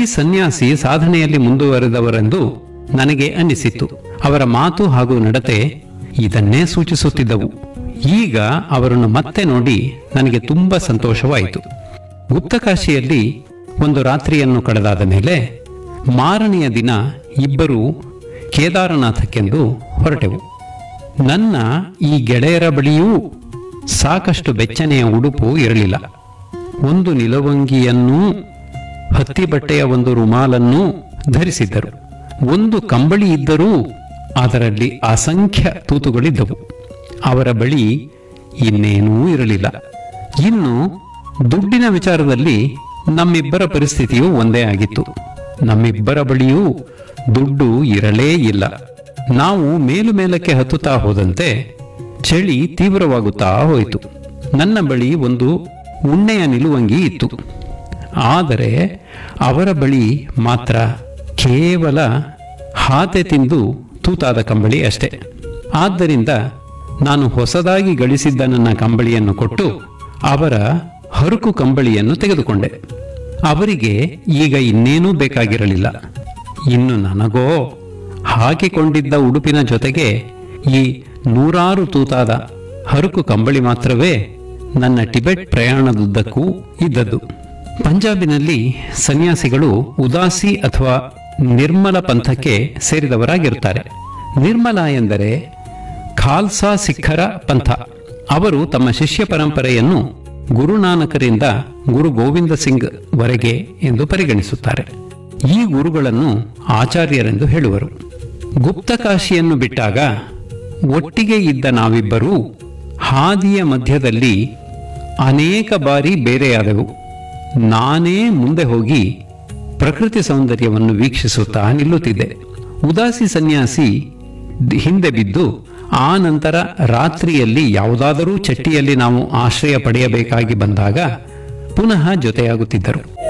ಸನ್ಯಾಸಿ ಸಾಧನೆಯಲ್ಲಿ ಮುಂದುವರೆದವರೆಂದು ನನಗೆ ಅನ್ನಿಸಿತ್ತು ಅವರ ಮಾತು ಹಾಗೂ ನಡತೆ ಇದನ್ನೇ ಸೂಚಿಸುತ್ತಿದ್ದವು ಈಗ ಅವರನ್ನು ಮತ್ತೆ ನೋಡಿ ನನಗೆ ತುಂಬಾ ಸಂತೋಷವಾಯಿತು ಗುಪ್ತಕಾಶಿಯಲ್ಲಿ ಒಂದು ರಾತ್ರಿಯನ್ನು ಕಳೆದಾದ ಮೇಲೆ ಮಾರನೆಯ ದಿನ ಇಬ್ಬರು ಕೇದಾರನಾಥಕ್ಕೆಂದು ಹೊರಟೆವು ನನ್ನ ಈ ಗೆಳೆಯರ ಬಳಿಯೂ ಸಾಕಷ್ಟು ಬೆಚ್ಚನೆಯ ಉಡುಪು ಇರಲಿಲ್ಲ ಒಂದು ನಿಲುವಂಗಿಯನ್ನೂ ಹತ್ತಿ ಬಟ್ಟೆಯ ಒಂದು ರುಮಾಲನ್ನೂ ಧರಿಸಿದ್ದರು ಒಂದು ಕಂಬಳಿ ಇದ್ದರೂ ಅದರಲ್ಲಿ ಅಸಂಖ್ಯ ತೂತುಗಳಿದ್ದವು ಅವರ ಬಳಿ ಇನ್ನೇನೂ ಇರಲಿಲ್ಲ ಇನ್ನು ದುಡ್ಡಿನ ವಿಚಾರದಲ್ಲಿ ನಮ್ಮಿಬ್ಬರ ಪರಿಸ್ಥಿತಿಯೂ ಒಂದೇ ಆಗಿತ್ತು ನಮ್ಮಿಬ್ಬರ ಬಳಿಯೂ ದುಡ್ಡು ಇರಲೇ ಇಲ್ಲ ನಾವು ಮೇಲು ಮೇಲಕ್ಕೆ ಹತ್ತುತ್ತಾ ಹೋದಂತೆ ಚಳಿ ತೀವ್ರವಾಗುತ್ತಾ ಹೋಯಿತು ನನ್ನ ಬಳಿ ಒಂದು ಉಣ್ಣೆಯ ನಿಲುವಂಗಿ ಇತ್ತು ಆದರೆ ಅವರ ಬಳಿ ಮಾತ್ರ ಕೇವಲ ಹಾತೆ ತಿಂದು ತೂತಾದ ಕಂಬಳಿ ಅಷ್ಟೇ ಆದ್ದರಿಂದ ನಾನು ಹೊಸದಾಗಿ ಗಳಿಸಿದ್ದ ನನ್ನ ಕಂಬಳಿಯನ್ನು ಕೊಟ್ಟು ಅವರ ಹರುಕು ಕಂಬಳಿಯನ್ನು ತೆಗೆದುಕೊಂಡೆ ಅವರಿಗೆ ಈಗ ಇನ್ನೇನೂ ಬೇಕಾಗಿರಲಿಲ್ಲ ಇನ್ನು ನನಗೋ ಹಾಕಿಕೊಂಡಿದ್ದ ಉಡುಪಿನ ಜೊತೆಗೆ ಈ ನೂರಾರು ತೂತಾದ ಹರುಕು ಕಂಬಳಿ ಮಾತ್ರವೇ ನನ್ನ ಟಿಬೆಟ್ ಪ್ರಯಾಣದುದ್ದಕ್ಕೂ ಇದ್ದದ್ದು ಪಂಜಾಬಿನಲ್ಲಿ ಸನ್ಯಾಸಿಗಳು ಉದಾಸಿ ಅಥವಾ ನಿರ್ಮಲ ಪಂಥಕ್ಕೆ ಸೇರಿದವರಾಗಿರುತ್ತಾರೆ ನಿರ್ಮಲ ಎಂದರೆ ಖಾಲ್ಸಾ ಸಿಖ್ಖರ ಪಂಥ ಅವರು ತಮ್ಮ ಶಿಷ್ಯ ಪರಂಪರೆಯನ್ನು ಗುರುನಾನಕರಿಂದ ಗುರು ಗೋವಿಂದ ಸಿಂಗ್ ವರೆಗೆ ಎಂದು ಪರಿಗಣಿಸುತ್ತಾರೆ ಈ ಗುರುಗಳನ್ನು ಆಚಾರ್ಯರೆಂದು ಹೇಳುವರು ಗುಪ್ತಕಾಶಿಯನ್ನು ಬಿಟ್ಟಾಗ ಒಟ್ಟಿಗೆ ಇದ್ದ ನಾವಿಬ್ಬರೂ ಹಾದಿಯ ಮಧ್ಯದಲ್ಲಿ ಅನೇಕ ಬಾರಿ ಬೇರೆಯಾದೆವು ನಾನೇ ಮುಂದೆ ಹೋಗಿ ಪ್ರಕೃತಿ ಸೌಂದರ್ಯವನ್ನು ವೀಕ್ಷಿಸುತ್ತಾ ನಿಲ್ಲುತ್ತಿದ್ದೆ ಉದಾಸಿ ಸನ್ಯಾಸಿ ದ್- ಹಿಂದೆ ಬಿದ್ದು ಆ ನಂತರ ರಾತ್ರಿಯಲ್ಲಿ ಯಾವುದಾದರೂ ಚಟ್ಟಿಯಲ್ಲಿ ನಾವು ಆಶ್ರಯ ಪಡೆಯಬೇಕಾಗಿ ಬಂದಾಗ ಪುನಃ ಜೊತೆಯಾಗುತ್ತಿದ್ದರು